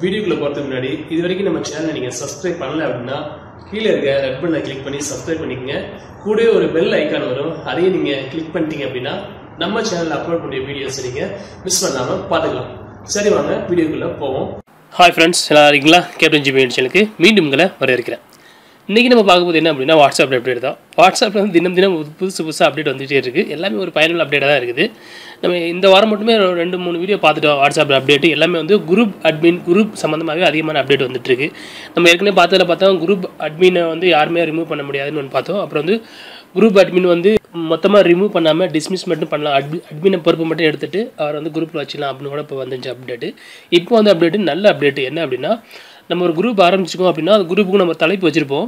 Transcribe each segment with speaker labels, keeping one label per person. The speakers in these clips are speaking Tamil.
Speaker 1: வீடியோக்குள்ள போறதுக்கு முன்னாடி இது வரைக்கும் நம்ம சேனலை நீங்க சப்ஸ்கிரைப் பண்ணல அப்படின்னா கீழே இருக்க ரெட் பட்டனை கிளிக் பண்ணி சப்ஸ்கிரைப் பண்ணிக்கங்க கூடவே ஒரு பெல் ஐக்கான் வரும் அதையும் நீங்க கிளிக் பண்ணிட்டீங்க அப்படின்னா நம்ம சேனல்ல அப்லோட் பண்ணிய வீடியோஸ் நீங்க மிஸ் பண்ணாம பார்த்துக்கலாம் சரி வாங்க வீடியோக்குள்ள போவோம் ஹாய் ஃப்ரெண்ட்ஸ் எல்லாம் இருக்கீங்களா கேப்டன் ஜிபி சேனலுக்கு மீண்டும் உங்களை வரவேற்கிறேன் இன்றைக்கி நம்ம பார்க்க போது என்ன அப்படின்னா வாட்ஸ்அப் அப்டேட் தான் வாட்ஸ்அப்பில் வந்து தினம் தினம் புதுசு புதுசாக அப்டேட் வந்துகிட்டே இருக்குது எல்லாமே ஒரு பயனுள்ள அப்டேட்டாக தான் இருக்குது நம்ம இந்த வாரம் மட்டுமே ஒரு ரெண்டு மூணு வீடியோ பார்த்துட்டோம் வாட்ஸ்அப் அப்டேட் எல்லாமே வந்து குரூப் அட்மின் குரூப் சம்மந்தமாகவே அதிகமான அப்டேட் வந்துட்டுருக்கு நம்ம ஏற்கனவே பார்த்ததில் பார்த்தோம் குரூப் அட்மினை வந்து யாருமே ரிமூவ் பண்ண முடியாதுன்னு ஒன்று பார்த்தோம் அப்புறம் வந்து குரூப் அட்மின் வந்து மொத்தமாக ரிமூவ் பண்ணாமல் டிஸ்மிஸ் மட்டும் பண்ணலாம் அட்மி அட்மினை பொறுப்பு மட்டும் எடுத்துகிட்டு அவர் வந்து குரூப்பில் வச்சுக்கலாம் அப்படின்னு கூட இப்போ வந்துச்சு அப்டேட்டு இப்போ வந்து அப்டேட்டு நல்ல அப்டேட்டு என்ன அப்படின்னா நம்ம ஒரு குரூப் ஆரம்பிச்சிருக்கோம் அப்படின்னா அந்த குரூப்புக்கு நம்ம தலைப்பு வச்சுருப்போம்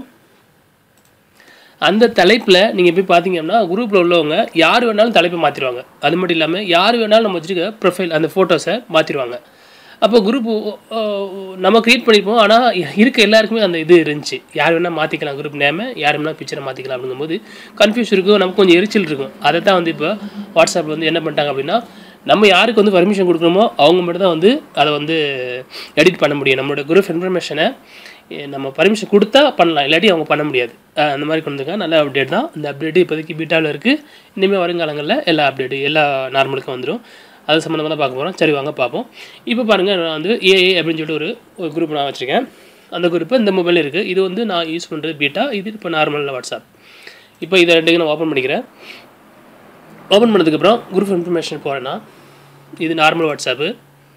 Speaker 1: அந்த தலைப்பில் நீங்கள் போய் பார்த்தீங்கன்னா குரூப்பில் உள்ளவங்க யார் வேணாலும் தலைப்பை மாற்றிடுவாங்க அது மட்டும் இல்லாமல் யார் வேணாலும் நம்ம வச்சுருக்க ப்ரொஃபைல் அந்த ஃபோட்டோஸை மாற்றிடுவாங்க அப்போ குரூப் நம்ம க்ரியேட் பண்ணியிருப்போம் ஆனால் இருக்க எல்லாருக்குமே அந்த இது இருந்துச்சு யார் வேணால் மாற்றிக்கலாம் குரூப் நேமை யார் வேணால் பிக்சரை மாற்றிக்கலாம் அப்படிங்கும்போது கன்ஃபியூஸ் இருக்கும் நமக்கு கொஞ்சம் எரிச்சல் இருக்கும் அதை தான் வந்து இப்போ வாட்ஸ்அப்பில் வந்து என்ன பண்ணிட்டாங்க அப்படின்னா நம்ம யாருக்கு வந்து பர்மிஷன் கொடுக்கணுமோ அவங்க மட்டும் தான் வந்து அதை வந்து எடிட் பண்ண முடியும் நம்மளோட குரூப் இன்ஃபர்மேஷனை நம்ம பர்மிஷன் கொடுத்தா பண்ணலாம் இல்லாட்டி அவங்க பண்ண முடியாது அந்த மாதிரி கொண்டு வந்துருக்காங்க நல்ல அப்டேட் தான் இந்த அப்டேட்டு இப்போதைக்கு பீட்டாவில் இருக்குது இனிமேல் வருங்காலங்களில் எல்லா அப்டேட்டு எல்லா நார்மலுக்கும் வந்துடும் அது சம்மந்தமாக தான் பார்க்க போகிறோம் சரி வாங்க பார்ப்போம் இப்போ பாருங்கள் நான் வந்து ஏஏ அப்படின்னு சொல்லிட்டு ஒரு ஒரு குரூப் நான் வச்சுருக்கேன் அந்த குரூப்பு இந்த மொபைல் இருக்குது இது வந்து நான் யூஸ் பண்ணுறது பீட்டா இது இப்போ நார்மலில் வாட்ஸ்அப் இப்போ இதை ரெண்டுக்கு நான் ஓப்பன் பண்ணிக்கிறேன் ஓப்பன் பண்ணதுக்கப்புறம் குரூப் இன்ஃபர்மேஷன் போகிறேன்னா இது நார்மல் வாட்ஸ்அப்பு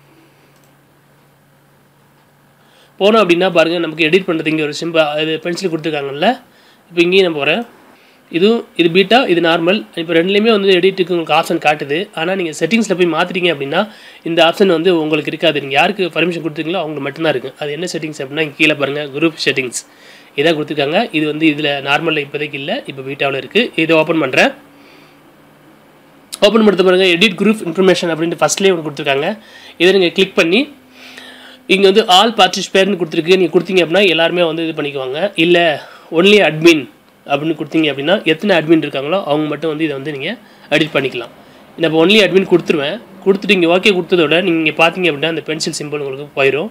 Speaker 1: போனோம் அப்படின்னா பாருங்கள் நமக்கு எடிட் பண்ணுறது இங்கே ஒரு சிம்பிள் இது பென்சில் கொடுத்துருக்காங்கல்ல இப்போ இங்கேயும் நான் போகிறேன் இதுவும் இது பீட்டா இது நார்மல் இப்போ ரெண்டுலேயுமே வந்து எடிட்டுக்கு உங்களுக்கு ஆப்ஷன் காட்டுது ஆனால் நீங்கள் செட்டிங்ஸில் போய் மாற்றிட்டீங்க அப்படின்னா இந்த ஆப்ஷன் வந்து உங்களுக்கு இருக்காது நீங்கள் யாருக்கு பர்மிஷன் கொடுத்துருக்கீங்களோ அவங்களுக்கு மட்டும்தான் இருக்குது அது என்ன செட்டிங்ஸ் அப்படின்னா இங்கே கீழே பாருங்கள் குரூப் செட்டிங்ஸ் இதாக கொடுத்துருக்காங்க இது வந்து இதில் நார்மலில் இப்போதைக்கு இல்லை இப்போ பீட்டாவில் இருக்குது இதை ஓப்பன் பண்ணுறேன் ஓப்பன் பண்ணுறது பாருங்கள் எடிட் குரூப் இன்ஃபர்மேஷன் அப்படின்ட்டு ஃபஸ்ட்லேயே ஒன்று கொடுத்துருக்காங்க இதை நீங்கள் கிளிக் பண்ணி இங்கே வந்து ஆல் பார்ட்டிசிபேட்னு கொடுத்துருக்கு நீங்கள் கொடுத்தீங்க அப்படின்னா எல்லாருமே வந்து இது பண்ணிக்குவாங்க இல்லை ஒன்லி அட்மின் அப்படின்னு கொடுத்தீங்க அப்படின்னா எத்தனை அட்மின் இருக்காங்களோ அவங்க மட்டும் வந்து இதை வந்து நீங்கள் எடிட் பண்ணிக்கலாம் நான் இப்போ ஒன்லி அட்மின் கொடுத்துருவேன் கொடுத்துட்டு இங்கே ஓகே கொடுத்ததோட நீங்கள் பார்த்தீங்க அப்படின்னா அந்த பென்சில் சிம்பிள் உங்களுக்கு போயிடும்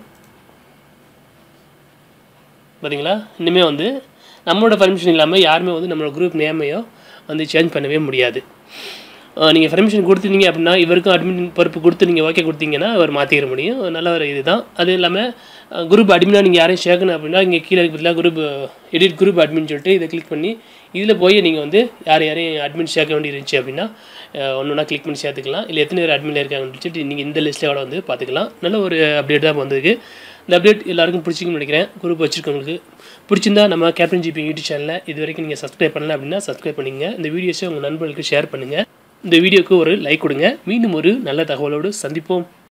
Speaker 1: பார்த்தீங்களா இன்னுமே வந்து நம்மளோட பர்மிஷன் இல்லாமல் யாருமே வந்து நம்மளோட குரூப் நேமையோ வந்து சேஞ்ச் பண்ணவே முடியாது நீங்கள் பர்மிஷன் கொடுத்துட்டீங்க அப்படின்னா இவருக்கும் அட்மின் பொறுப்பு கொடுத்து நீங்கள் ஓகே கொடுத்தீங்கன்னா அவர் மாற்றிக்கிற முடியும் நல்ல ஒரு இது தான் அது இல்லாமல் குரூப் அட்மினாக நீங்கள் யாரையும் சேர்க்கணும் அப்படின்னா இங்கே கீழே பதிலாக குரூப் எடிட் குரூப் அட்மின் சொல்லிட்டு இதை கிளிக் பண்ணி இதில் போய் நீங்கள் வந்து யார் யாரையும் அட்மின் சேர்க்க வேண்டி இருந்துச்சு அப்படின்னா ஒன்று ஒன்றா கிளிக் பண்ணி சேர்த்துக்கலாம் இல்லை எத்தனை பேர் அட்மினில் இருக்காங்கன்னு சொல்லிட்டு நீங்கள் இந்த லிஸ்ட்டில் வந்து பார்த்துக்கலாம் நல்ல ஒரு அப்டேட் தான் வந்திருக்கு இந்த அப்டேட் எல்லாருக்கும் பிடிச்சிக்குன்னு நினைக்கிறேன் குரூப் வச்சுருக்கவங்களுக்கு பிடிச்சிருந்தா நம்ம கேப்டன் ஜிபி யூடியூப் சேனலில் இது வரைக்கும் நீங்கள் சப்ஸ்கிரைப் பண்ணல அப்படின்னா சப்ஸ்கிரைப் பண்ணுங்கள் இந்த வீடியோஸை உங்கள் நண்பர்களுக்கு ஷேர் பண்ணுங்கள் இந்த வீடியோக்கு ஒரு லைக் கொடுங்க மீண்டும் ஒரு நல்ல தகவலோடு சந்திப்போம்